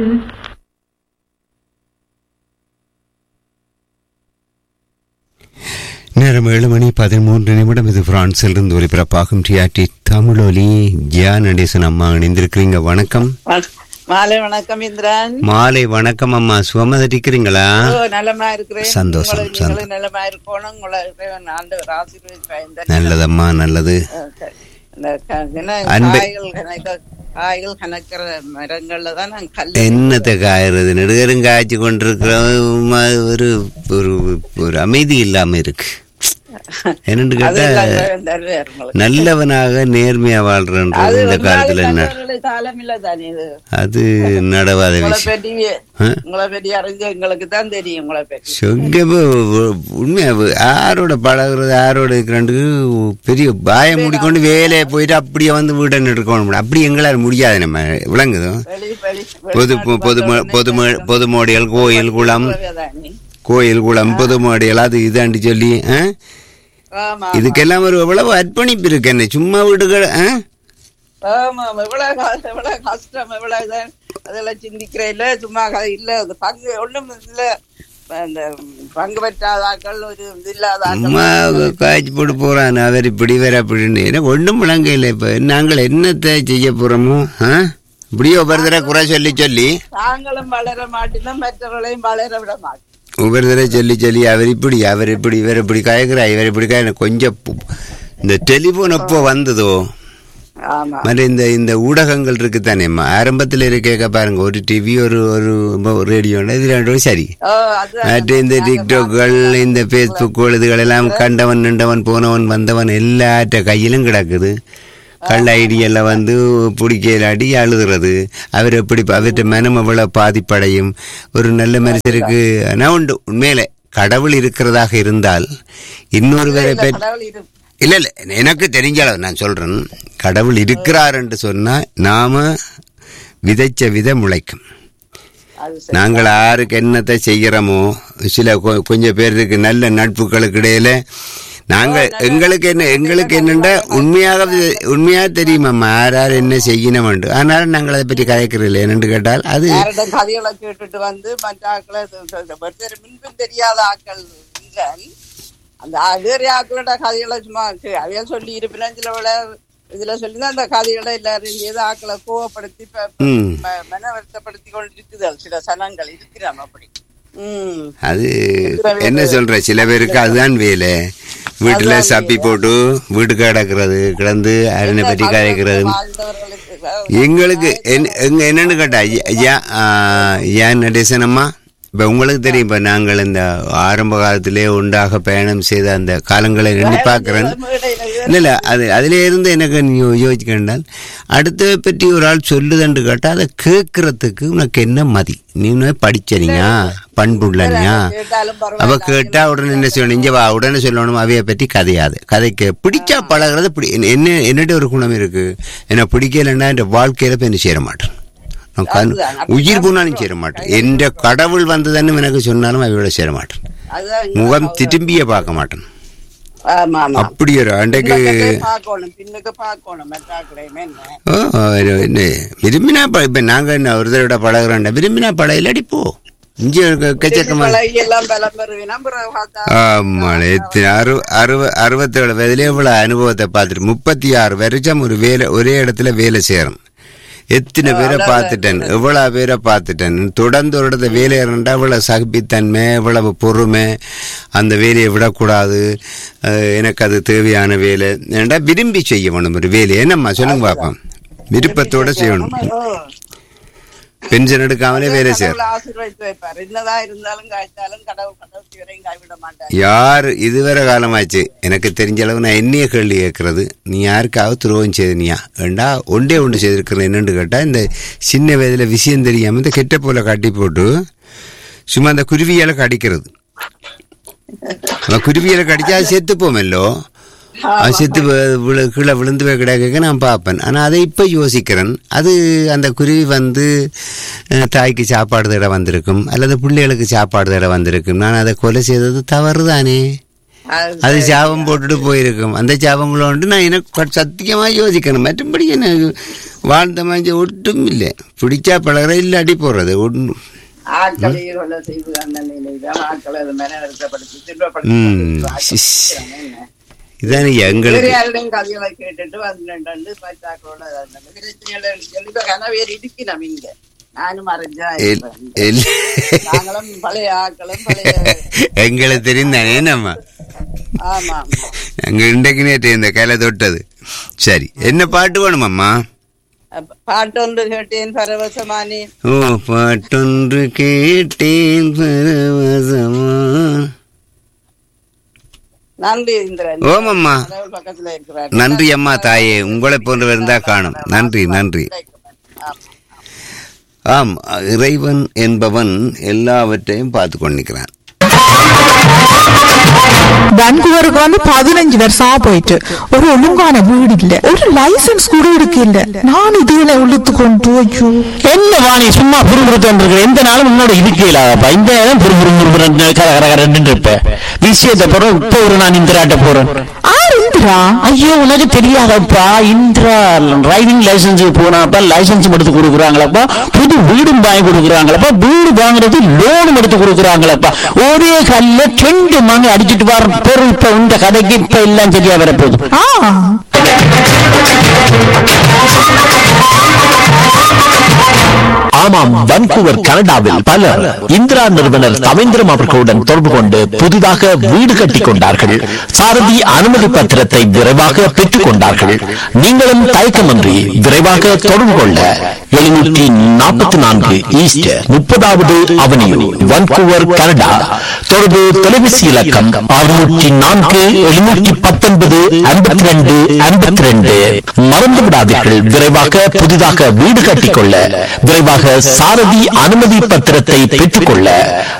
நேரம் ஏழு மணி பதிமூன்று நிமிடம் இது பிரான்சிலிருந்து ஒலிபரப்பாகும் டிஆர்டி தமிழொலி ஜியா நடேசன் அம்மா இணைந்திருக்கிறீங்க வணக்கம் மாலை வணக்கம் இந்திரன் மாலை வணக்கம் அம்மா சுகமாக இருக்கிறீங்களா ஓ, நலமா இருக்கிறேன் சந்தோஷம், உங்களை- நீங்களும் நலமா இருக்கணும் உங்களை இறைவன் ஆண்டவர் ஆசீர்வதிப்பார். இந்த நல்லதம்மா நல்லது அஹ், க- இந்த க- என்ன அன்பு- காய்கள் கணக்க காய்கள் கணக்கிற மரங்கள்ல தான் நான் கல் என்னத்தை காயறது நெடுகரும் காய்ச்சி கொண்டிருக்கிறோம் ஒரு ஒரு ஒரு அமைதி இல்லாம இருக்கு என்னன்னு கேட்டா அதெல்லாம் தருவார் உங்களுக்கு. நல்லவனாக நேர்மையா வாழ்றன்றது அது இந்த ஒரு காலத்துல நாளைக்கு என்ன நல்லவர்களுக்கு காலம் இல்ல தானே இது அது நடவாத உங்களை விஷயம் பற்றி ஆ? உங்களை பற்றி அறிஞ்ச எங்களுக்கு தான் தெரியும் உங்களை பற்றி சொங்கப்ப உண்மையா யாரோட பழகுறது யாரோட இருக்கிறாண்டுக்கு பெரிய பாய மூடிக்கொண்டு வேலையை போயிட்டு அப்படியே வந்து வீட்டை எடுக்கணும் அப்படி எங்களால் முடியாது நம்ம விளங்குதோ வெளி வெளி பொது பொது பொது பொது மோடிகள் கோயில் குளம் வெளிநாட்டு கோயில் குளம் பொது மோடிகள் அது இதாண்டி சொல்லி ஆ? ஆமா இதுக்கெல்லாம் ஒரு எவ்வளவு அர்ப்பணிப்பு இருக்கு என்ன சும்மா வீடுகள் ஆ? ஆமா எவ்வளவு கா- எவ்வளவு கஷ்டம் எவ்வளவு இது அதெல்லாம் சிந்திக்கிற இல்ல சும்மா க- இல்ல அந்த பங்கு ஒண்ணும் இல்ல அந்த பங்கு பெற்றாதாக்கள் ஒரு இது இல்லாதாக்கள் சும்மா காய்ச்சி போட்டு போறான் அவர் இப்படி வேற அப்படின்னு எனக்கு ஒன்றும் விளங்க இல்லை இப்ப நாங்கள் என்னத்தை செய்ய போறோமோ ஆ? இப்படியே ஒவ்வொரு தடவை குறை சொல்லி சொல்லி தாங்களும் வளர மாட்டோம் மற்றவர்களையும் வளர விட மாட்டோம் ஒவ்வொரு தடவை சொல்லி சொல்லி அவர் இப்படி அவர் இப்படி இவர் இப்படி காய்க்கிறா இவர் இப்படி காய் கொஞ்சம் பு- இந்த டெலிஃபோன் எப்போ வந்ததோ ஆமா மற்ற இந்த இந்த ஊடகங்கள் இருக்கு தானேம்மா ஆரம்பத்தில் இருக்க பாருங்க ஒரு டிவி ஒரு ஒரு ரேடியோ இது ரெண்டும் சரி ஓ, அதுதான் மற்ற இந்த டிக்டாக்கள் இந்த ஃபேஸ்புக் இதுகள் எல்லாம் கண்டவன் நின்றவன் போனவன் வந்தவன் எல்லாற்ற கையிலும் கிடக்குது கள்ள ஐடியெல்லாம் வந்து பிடிக்கலாடி அழுதுறது அவர் எப்படி அவர்கிட்ட மனம் எவ்வளவு பாதிப்படையும் ஒரு நல்ல மனுஷருக்கு நான் உண்டு உண்மையில கடவுள் இருக்கிறதாக இருந்தால் இன்னொருவரை பற்றி கடவுள் இரு இல்ல இல்ல எனக்கு தெரிஞ்ச அளவு நான் சொல்றேன் கடவுள் இருக்கிறார் என்று சொன்னா நாம விதைச்ச வித முளைக்கும் அது சரி. நாங்கள் யாருக்கு என்னத்தை செய்கிறோமோ சில கொ- கொஞ்சம் பேருக்கு நல்ல நட்புகளுக்கு இடையில நாங்க எங்களுக்கு என்ன எங்களுக்கு என்னண்டா உண்மையாக உண்மையா தெரியுமாம்மா யார் யார் என்ன செய்யணும் ஆனாலும் நாங்கள் அதை பற்றி கதைக்கிறது இல்லை என்னன்னு கேட்டால் அது யாரோட கதைகளை கேட்டுட்டு வந்து மற்ற ஆக்களை இது- இது- இது ஒருத்தர் முன்பு தெரியாத ஆக்கள் இல்லை அந்த ஆ- வேற ஆக்களோட கதைகளை சும்மா கே- அதையே சொல்லி இருப்பினா சில விட இதுல சொல்லி அந்த கதைகளை எல்லாரும் ஏதோ ஆக்களை கோவப்படுத்தி ப- ப- ம். ம- மன வருத்தப்படுத்தி கொண்டு இருக்குதல் சில சனங்கள் இருக்கிறாம அப்படி உம் அது என்ன சொல்ற சில பேருக்கு அதுதான் வேலை வீட்டுல சப்பி போட்டு வீட்டுக்கு கிடக்கிறது கிடந்து அரணை பற்றி கதைக்கிறது வாழ்ந்தவர்களுக்கு எங்களுக்கு என்ன- எங்க என்னன்னு கேட்டா ஐயா- ஐயா ஆ, ஏன் நடேசனம்மா இப்ப உங்களுக்கு தெரியும் இப்ப நாங்கள் இந்த ஆரம்ப காலத்திலே உண்டாக பயணம் செய்த அந்த காலங்களை எண்ணி பார்க்கிறேன் இல்ல இல்ல அது அதுல இருந்து எனக்கு நீ யோசிக்கின்றால் அடுத்த பற்றி ஒரு ஆள் சொல்லுதுன்னு கேட்டா அதை கேட்கறதுக்கு உனக்கு என்ன மதி நீ உன்னை படிச்சனியா பண்புள்ளனியா கேட்டாலும் அவ பரவாயில்ல கேட்டா உடனே என்ன சொல்லணும் இங்க வா உடனே சொல்லணும் அவைய பற்றி கதையாது கதைக்க பிடிச்சா பழகிறது பிடி என்ன என்னட்ட ஒரு குணம் இருக்கு என்ன பிடிக்கலைன்னா என் வாழ்க்கையில போய் என்ன சேர மாட்டேன் நான் கண் அதுதான். அப்படி உயிர் போனாலும் சேர மாட்டேன் எந்த கடவுள் வந்ததுன்னு எனக்கு சொன்னாலும் அவையோட சேர மாட்டேன் அதுதான் முகம் திரும்பியே பார்க்க மாட்டேன் ஆமா ஆமா அப்படி ஒரு அன்றைக்கு பின்னுக்கு பார்க்கணும் பின்னுக்கு பார்க்கணும் மெட்டாக்களையுமே என்ன ஓ, ஒரு என்ன விரும்பினா ப- இப்ப நாங்க என்ன ஒரு தடவை பழகிறோம்டா விரும்பினா பழையில அடிப்போ இங்கே கச்சக்கமா பழகி எல்லாம் பலம் பெறுவினா பிறகு பார்த்தா ஆமா எத்தனை அறு அறுவ அறுபத்தேழு வயதுல இவ்வளவு அனுபவத்தை பார்த்துட்டு முப்பத்தி ஆறு வருஷம் ஒரு வேலை ஒரே இடத்துல வேலை செய்யறேன் எத்தனை பேரை பார்த்துட்டேன் எவ்வளவு பேரை பார்த்துட்டேன் தொடர்ந்து ஒரு இடத்துல வேலை இருந்தா இவ்வளவு சகிப்புத்தன்மை இவ்வளவு பொறுமை அந்த வேலையை விடக்கூடாது அஹ், எனக்கு அது தேவையான வேலை ஏன்டா விரும்பி செய்ய வேணும் ஒரு வேலையை என்னம்மா சொல்லுங்க பாப்போம் விருப்பத்தோட செய்யணும் பென்ஷன் எடுக்காமலே வேலை செய்யணும் கடவுள் ஆசீர்வதித்து வைப்பார் என்னதான் இருந்தாலும் காய்ச்சாலும் கடவுள் கடைசி வரையும் கைவிட மாட்டார் யார் இதுவரை காலமாச்சு எனக்கு தெரிஞ்ச அளவு நான் என்னைய கேள்வி கேட்கறது நீ யாருக்காவது துரோகம் செய்தனியா ஏண்டா ஒன்றே ஒன்று செய்திருக்கிறேன் என்னன்னு கேட்டா இந்த சின்ன வயதுல விஷயம் தெரியாம இந்த கெட்ட போல கட்டி போட்டு சும்மா அந்த குருவியால கடிக்கிறது அந்த குருவியால கடிச்சா அது செத்து போமல்லோ அது செத்து வி- விழு- கீழே விழுந்து போய் கிடக்க நான் பார்ப்பேன் ஆனால் அதை இப்போ யோசிக்கிறேன் அது அந்த குருவி வந்து அஹ், தாய்க்கு சாப்பாடு தேட வந்திருக்கும் அல்லது பிள்ளைகளுக்கு சாப்பாடு தேட வந்திருக்கும் நான் அதை கொலை செய்தது தவறு தானே அது சாபம் போட்டுட்டு போயிருக்கும் அந்த சாபங்களை வந்து நான் எனக்கு சத்தியமா யோசிக்கணும் மற்றபடி எனக்கு வாழ்ந்த மாதிரி ஒட்டும் இல்லை பிடிச்சா பழகிற இல்லாட்டி போறது ஒன்றும் ஆட்களை கொள்ள செய்து அந்த நிலையில ஆட்களை அது மேல நிறுத்தப்படுத்தி ம். துன்பப்படுத்தி இதானே வேற எங்களுக்கு யாருடையும் கதைகளை கேட்டுட்டு வந்து பச்சாக்களோட பிரச்சனைகள் கனவேறு இருக்கணும் இங்க நானும் மறைஞ்சா எல்- இருப்பேன். எல்- நாங்களும் பழைய ஆட்களும் பழைய எங்களுக்கு தெரிந்தானே நம்ம ஆமா ஆமா அங்க இன்றைக்கு நேற்று இந்த கையில தொட்டது சரி என்ன பாட்டு வேணுமாம்மா அப்ப பாட்டொன்று கேட்டேன் பரவசமானே ஓ பாட்டொன்று கேட்டேன் பரவசமா நன்றி இந்திரன் ஓமம்மா கடவுள் பக்கத்துல இருக்கிறார் நன்றி அம்மா தாயே உங்களை போன்றவர் இருந்தா காணும் நன்றி நன்றி ஆம் இறைவன் என்பவன் எல்லாவற்றையும் பார்த்து கொண்டிருக்கிறான் வான்கூவருக்கு வந்து பதினஞ்சு வருஷமா போயிட்டு ஒரு ஒழுங்கான வீடு இல்ல ஒரு லைசன்ஸ் கூட இருக்கு இல்ல நான் இதுல உழுத்து கொண்டு ஐயோ என்ன வாணி சும்மா புருபுருத்தம் இருக்கிற எந்த நாளும் உன்னோட இருக்கலாப்பா இந்த நேரம் புருபுரு முருபுரன் கர கர கரன்னு இருப்ப விஷயத்தை போறோம் இப்ப ஒரு நான் இந்திராட்ட போறேன் ஆர் இந்திரா ஐயோ உனக்கு தெரியாதப்பா இந்திரா டிரைவிங் லைசன்ஸ் போனாப்பா லைசன்ஸ் எடுத்து கொடுக்குறாங்களப்பா புது வீடும் வாங்கி கொடுக்குறாங்களப்பா வீடு வாங்குறது லோனும் எடுத்து கொடுக்குறாங்களப்பா ஒரே கல்ல ரெண்டு மணி அடிச்சிட்டு வர பொருள் இப்ப இந்த கதைக்கு இப்ப எல்லாம் சரியா வரப்போகுது ஆ ஆமாம் வன்கூவர் கனடாவில் பலர் இந்திரா நிறுவனர் தவேந்திரம் அவர்களுடன் தொடர்பு கொண்டு புதிதாக வீடு கட்டிக் கொண்டார்கள் சாரதி அனுமதி பத்திரத்தை விரைவாக பெற்றுக் கொண்டார்கள் நீங்களும் தயக்கமின்றி விரைவாக தொடர்பு கொள்ள எழுநூற்றி நாற்பத்தி நான்கு ஈஸ்ட் முப்பதாவது அவனியூ வன்கூவர் கனடா தொடர்பு தொலைபேசி இலக்கம் அறுநூற்றி நான்கு எழுநூற்றி பத்தொன்பது ஐம்பத்தி ரெண்டு ஐம்பத்தி ரெண்டு மறந்து விடாதீர்கள் விரைவாக புதிதாக வீடு கட்டிக்கொள்ள விரைவாக சாரதி அனுமதி பத்திரத்தை பெற்றுக்கொள்ள